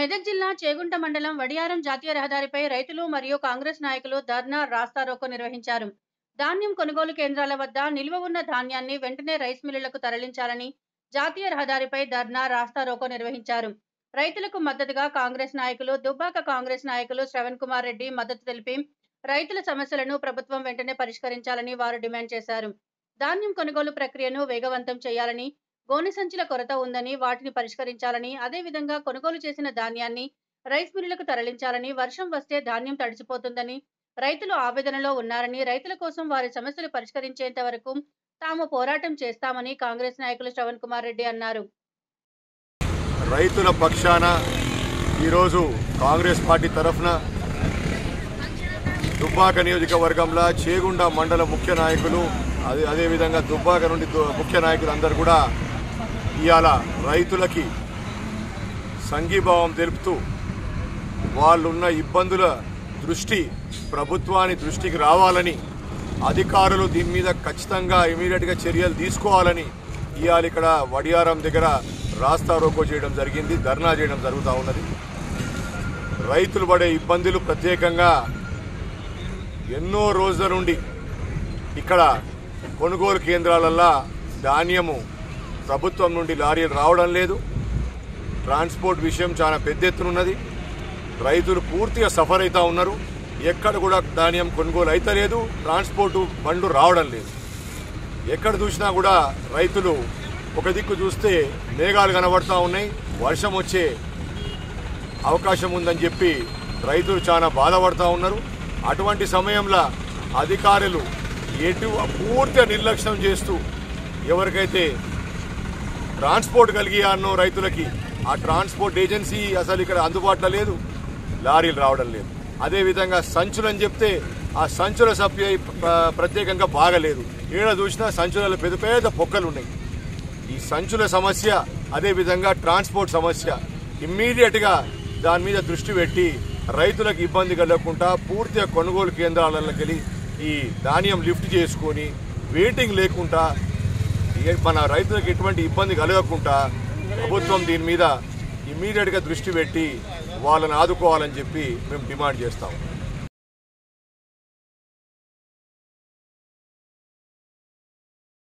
మెదక్ జిల్లా చేగుంట మండలం వడియారం జాతీయ రహదారిపై రైతులు మరియు కాంగ్రెస్ నాయకులు ధర్నా రాస్తారోకో నిర్వహించారు ధాన్యం కొనుగోలు కేంద్రాల వద్ద నిల్వ ఉన్న ధాన్యాన్ని వెంటనే రైస్ మిల్లులకు తరలించాలని జాతీయ రహదారిపై ధర్నా రాస్తారోకో నిర్వహించారు రైతులకు మద్దతుగా కాంగ్రెస్ నాయకులు దుబ్బాక కాంగ్రెస్ నాయకులు శ్రవణ్ కుమార్ రెడ్డి మద్దతు తెలిపి రైతుల సమస్యలను ప్రభుత్వం వెంటనే పరిష్కరించాలని వారు డిమాండ్ చేశారు ధాన్యం కొనుగోలు ప్రక్రియను వేగవంతం చేయాలని గోనె సంచుల కొరత ఉందని వాటిని పరిష్కరించాలని అదేవిధంగా కొనుగోలు చేసిన ధాన్యాన్ని రైస్ మిల్లులకు తరలించాలని వర్షం వస్తే ధాన్యం తడిసిపోతుందని రైతులు ఆవేదనలో ఉన్నారని రైతుల కోసం వారి సమస్యలు పరిష్కరించేంత వరకు తాము పోరాటం చేస్తామని కాంగ్రెస్ నాయకులు శ్రవణ్ కుమార్ రెడ్డి అన్నారు రైతుల పక్షాన ఈరోజు కాంగ్రెస్ పార్టీ తరఫున దుబ్బాక నియోజకవర్గంలో చేగుండ మండల ముఖ్య నాయకులు అదే అదేవిధంగా దుబ్బాక నుండి దు- ముఖ్య నాయకులు అందరూ కూడా ఇవాళ రైతులకి సంఘీభావం తెలుపుతూ వాళ్ళున్న ఇబ్బందుల దృష్టి ప్రభుత్వాన్ని దృష్టికి రావాలని అధికారులు దీని మీద ఖచ్చితంగా ఇమీడియట్గా చర్యలు తీసుకోవాలని ఇవాళ ఇక్కడ వడియారం దగ్గర రాస్తా రోకో చేయడం జరిగింది ధర్నా చేయడం జరుగుతూ ఉన్నది రైతులు పడే ఇబ్బందులు ప్రత్యేకంగా ఎన్నో రోజుల నుండి ఇక్కడ కొనుగోలు కేంద్రాలల్లో ధాన్యము ప్రభుత్వం నుండి లారీలు రావడం లేదు ట్రాన్స్పోర్ట్ విషయం చాలా పెద్ద ఎత్తున ఉన్నది రైతులు పూర్తిగా సఫర్ అవుతా ఉన్నారు ఎక్కడ కూడా ధాన్యం కొనుగోలు అయితలేదు ట్రాన్స్పోర్ట్ బండ్లు రావడం లేదు ఎక్కడ చూసినా కూడా రైతులు ఒక దిక్కు చూస్తే మేఘాలు కనబడతా ఉన్నాయి వర్షం వచ్చే అవకాశం ఉందని చెప్పి రైతులు చాలా బాధపడతా ఉన్నారు అటువంటి సమయంలో అధికారులు ఎటు పూర్తిగా నిర్లక్ష్యం చేస్తూ ఎవరికైతే ట్రాన్స్పోర్ట్ కలిగియానో రైతులకి ఆ ట్రాన్స్పోర్ట్ ఏజెన్సీ అసలు ఇక్కడ అందుబాటులో లేదు లారీలు రావడం లేదు అదేవిధంగా సంచులు అని చెప్తే ఆ సంచుల సప్లై ప్ర- ప్రత్యేకంగా బాగలేదు ఏడ చూసినా సంచులలో పెద్ద పెద్ద పొక్కలు ఉన్నాయి ఈ సంచుల సమస్య అదేవిధంగా ట్రాన్స్పోర్ట్ సమస్య ఇమ్మీడియట్గా దాని మీద దృష్టి పెట్టి రైతులకు ఇబ్బంది కలగకుండా పూర్తిగా కొనుగోలు కేంద్రాలకు వెళ్ళి ఈ ధాన్యం లిఫ్ట్ చేసుకొని వెయిటింగ్ లేకుండా ఏ- మన రైతులకు ఎటువంటి ఇబ్బంది కలగకుండా ప్రభుత్వం దీని మీద ఇమ్మీడియట్గా దృష్టి పెట్టి వాళ్ళని ఆదుకోవాలని చెప్పి మేము డిమాండ్ చేస్తాం